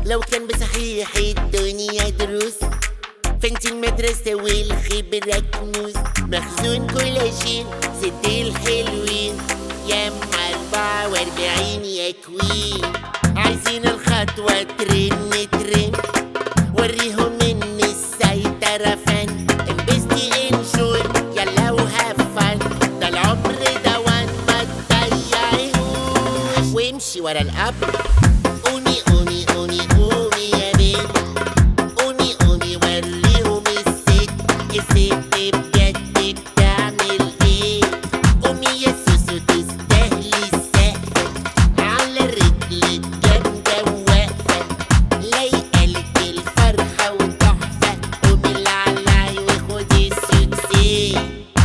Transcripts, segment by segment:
لو كان بصحيح الدنيا دروس فانت المدرسة والخبرة كنوز مخزون كولاجين ست الحلوين يا ام أربعة وأربعين يا كوين عايزين الخطوة ترن ترن وريهم ان السيطرة فن انبسطي انجوي يلا وهاف فن ده العمر ده وان ما تضيعيهوش وامشي ورا القبر قومي قومي قومي قومي يا بنت قومي قومي وريهم الست الست بجد بتعمل ايه قومي يا سوسو تستاهلي السقف على الرجل الجامدة واقفة لايقالك الفرحة وتحفة قومي العلاي وخدي السوكسي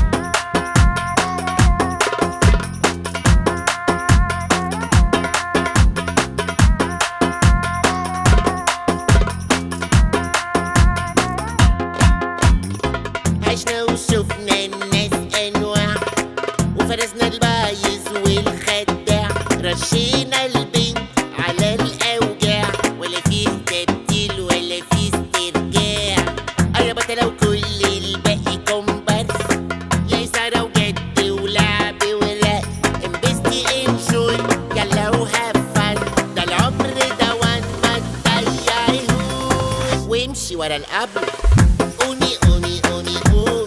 عشنا وشفنا الناس انواع وفرزنا البايظ والخداع رشينا البنت على الاوجاع ولا فيه تبديل ولا فيه استرجاع قربت لو كل الباقي كومبارس يا سارة وجد ولعب ورق انبسطي انجوي يلا وهاف فن ده العمر ده وان ما تضيعيهوش وامشي ورا القبر قومي قومي قومي قومي